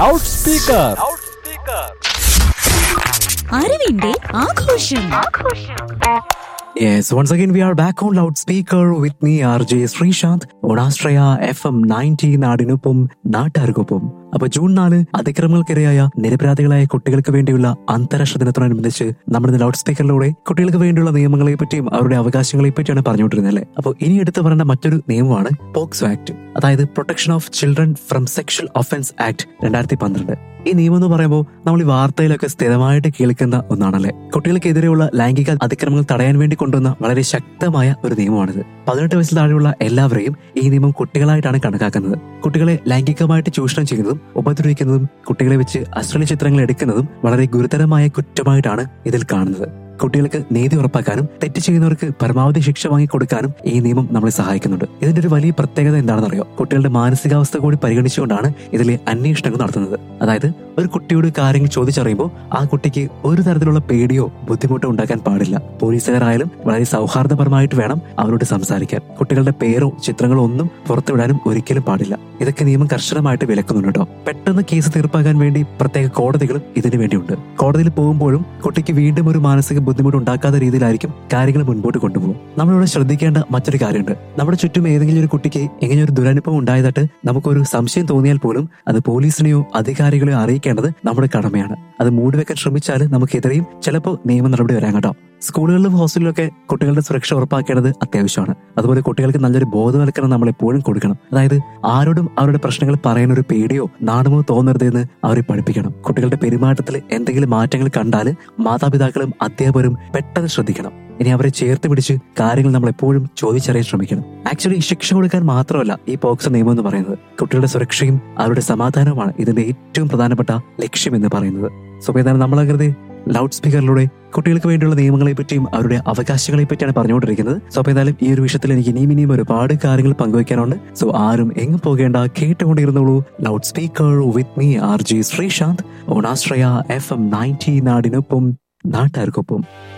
loud speaker അറിവിന്റെ ആഘോഷം Yes, once again we are back on loudspeaker with me RJ Sreesanth ഓണാശ്രയ F M ninety നാടിനൊപ്പം നാട്ടുകാർക്കൊപ്പം അപ്പൊ ജൂൺ നാല് അതിക്രമങ്ങൾക്കിരയായ നിരപരാധികളായ കുട്ടികൾക്ക് വേണ്ടിയുള്ള അന്താരാഷ്ട്ര ദിനത്തോടനുബന്ധിച്ച് നമ്മുടെ ലൗഡ് സ്പീക്കറിലൂടെ കുട്ടികൾക്ക് വേണ്ടിയുള്ള നിയമങ്ങളെ പറ്റിയും അവരുടെ അവകാശങ്ങളെ പറ്റിയാണ് പറഞ്ഞുകൊണ്ടിരുന്നത് അല്ലേ അപ്പോൾ ഇനി എടുത്തു പറയേണ്ട മറ്റൊരു നിയമമാണ് പോക്സോ ആക്ട് അതായത് protection of children from sexual offence act രണ്ടായിരത്തി പന്ത്രണ്ട് ഈ നിയമം എന്ന് പറയുമ്പോൾ നമ്മൾ ഈ വാർത്തയിലൊക്കെ സ്ഥിരമായിട്ട് കേൾക്കുന്ന ഒന്നാണല്ലേ കുട്ടികൾക്കെതിരെയുള്ള ലൈംഗിക അതിക്രമങ്ങൾ തടയാൻ വേണ്ടി കൊണ്ടുവന്ന വളരെ ശക്തമായ ഒരു നിയമമാണിത് പതിനെട്ട് വയസ്സിൽ താഴെയുള്ള എല്ലാവരെയും ഈ നിയമം കുട്ടികളായിട്ടാണ് കണക്കാക്കുന്നത് കുട്ടികളെ ലൈംഗികമായിട്ട് ചൂഷണം ചെയ്യുന്നതും ഉപദ്രവിക്കുന്നതും കുട്ടികളെ വെച്ച് അശ്ലീല ചിത്രങ്ങൾ എടുക്കുന്നതും വളരെ ഗുരുതരമായ കുറ്റമായിട്ടാണ് ഇതിൽ കാണുന്നത് കുട്ടികൾക്ക് നീതി ഉറപ്പാക്കാനും തെറ്റ് ചെയ്യുന്നവർക്ക് പരമാവധി ശിക്ഷ വാങ്ങിക്കൊടുക്കാനും ഈ നിയമം നമ്മളെ സഹായിക്കുന്നുണ്ട് ഇതിന്റെ ഒരു വലിയ പ്രത്യേകത എന്താണെന്നറിയോ കുട്ടികളുടെ മാനസികാവസ്ഥ കൂടി പരിഗണിച്ചുകൊണ്ടാണ് ഇതിലെ അന്വേഷണങ്ങൾ നടത്തുന്നത് അതായത് ഒരു കുട്ടിയോട് കാര്യങ്ങൾ ചോദിച്ചറിയുമ്പോൾ ആ കുട്ടിക്ക് ഒരു തരത്തിലുള്ള പേടിയോ ബുദ്ധിമുട്ടോ ഉണ്ടാക്കാൻ പാടില്ല പോലീസുകാരായാലും വളരെ സൗഹാർദ്ദപരമായിട്ട് വേണം അവരോട് സംസാരിക്കാൻ കുട്ടികളുടെ പേരോ ചിത്രങ്ങളോ ഒന്നും പുറത്തുവിടാനും ഒരിക്കലും പാടില്ല ഇതൊക്കെ നിയമം കർശനമായിട്ട് വിലക്കുന്നുണ്ട് കേട്ടോ പെട്ടെന്ന് കേസ് തീർപ്പാക്കാൻ വേണ്ടി പ്രത്യേക കോടതികളും ഇതിനു വേണ്ടിയുണ്ട് കോടതിയിൽ പോകുമ്പോഴും കുട്ടിക്ക് വീണ്ടും ഒരു മാനസിക ബുദ്ധിമുട്ട് ഉണ്ടാക്കാത്ത രീതിയിലായിരിക്കും കാര്യങ്ങൾ മുൻപോട്ട് കൊണ്ടുപോകും നമ്മളിവിടെ ശ്രദ്ധിക്കേണ്ട മറ്റൊരു കാര്യമുണ്ട് നമ്മുടെ ചുറ്റും ഏതെങ്കിലും ഒരു കുട്ടിക്ക് ഇങ്ങനെ ഒരു ദുരനുഭവം ഉണ്ടായതായിട്ട് നമുക്കൊരു സംശയം തോന്നിയാൽ പോലും അത് പോലീസിനെയോ അധികാരികളെയോ അറിയിക്കേണ്ടത് നമ്മുടെ കടമയാണ് അത് മൂടിവെക്കാൻ ശ്രമിച്ചാൽ നമുക്കെതിരെയും ചിലപ്പോൾ നിയമ നടപടി വരാൻ കേട്ടോ സ്കൂളുകളിലും ഹോസ്റ്റലിലൊക്കെ കുട്ടികളുടെ സുരക്ഷ ഉറപ്പാക്കേണ്ടത് അത്യാവശ്യമാണ് അതുപോലെ കുട്ടികൾക്ക് നല്ലൊരു ബോധവൽക്കരണം നമ്മൾ എപ്പോഴും കൊടുക്കണം അതായത് ആരോടും അവരുടെ പ്രശ്നങ്ങൾ പറയാൻ ഒരു പേടിയോ നാണമോ തോന്നരുതെന്ന് അവരെ പഠിപ്പിക്കണം കുട്ടികളുടെ പെരുമാറ്റത്തിൽ എന്തെങ്കിലും മാറ്റങ്ങൾ കണ്ടാൽ മാതാപിതാക്കളും അധ്യാപകരും പെട്ടെന്ന് ശ്രദ്ധിക്കണം ഇനി അവരെ ചേർത്ത് പിടിച്ച് കാര്യങ്ങൾ നമ്മൾ എപ്പോഴും ചോദിച്ചറിയാൻ ശ്രമിക്കണം ആക്ച്വലി ശിക്ഷ കൊടുക്കാൻ മാത്രമല്ല ഈ പോക്സോ നിയമം എന്ന് പറയുന്നത് കുട്ടികളുടെ സുരക്ഷയും അവരുടെ സമാധാനവുമാണ് ഇതിന്റെ ഏറ്റവും പ്രധാനപ്പെട്ട ലക്ഷ്യം എന്ന് പറയുന്നത് സോ ഏതാണ് നമ്മളാകൃതി ലൗഡ് സ്പീക്കറിലൂടെ കുട്ടികൾക്ക് വേണ്ടിയുള്ള നിയമങ്ങളെ പറ്റിയും അവരുടെ അവകാശങ്ങളെ പറ്റിയാണ് പറഞ്ഞുകൊണ്ടിരിക്കുന്നത് സോ അപ്പൊ ഏതായാലും ഈ ഒരു വിഷയത്തിൽ എനിക്ക് ഇനിയും ഇനിയും ഒരുപാട് കാര്യങ്ങൾ പങ്കുവയ്ക്കാനുണ്ട് സോ ആരും എങ്ങും പോകേണ്ട കേട്ടുകൊണ്ടിരുന്നോളൂ loud speaker with me R J Sreesanth ഓണാശ്രയ എഫ് എം നയൻറ്റി നാടിനൊപ്പം നാട്ടുകാർക്കൊപ്പം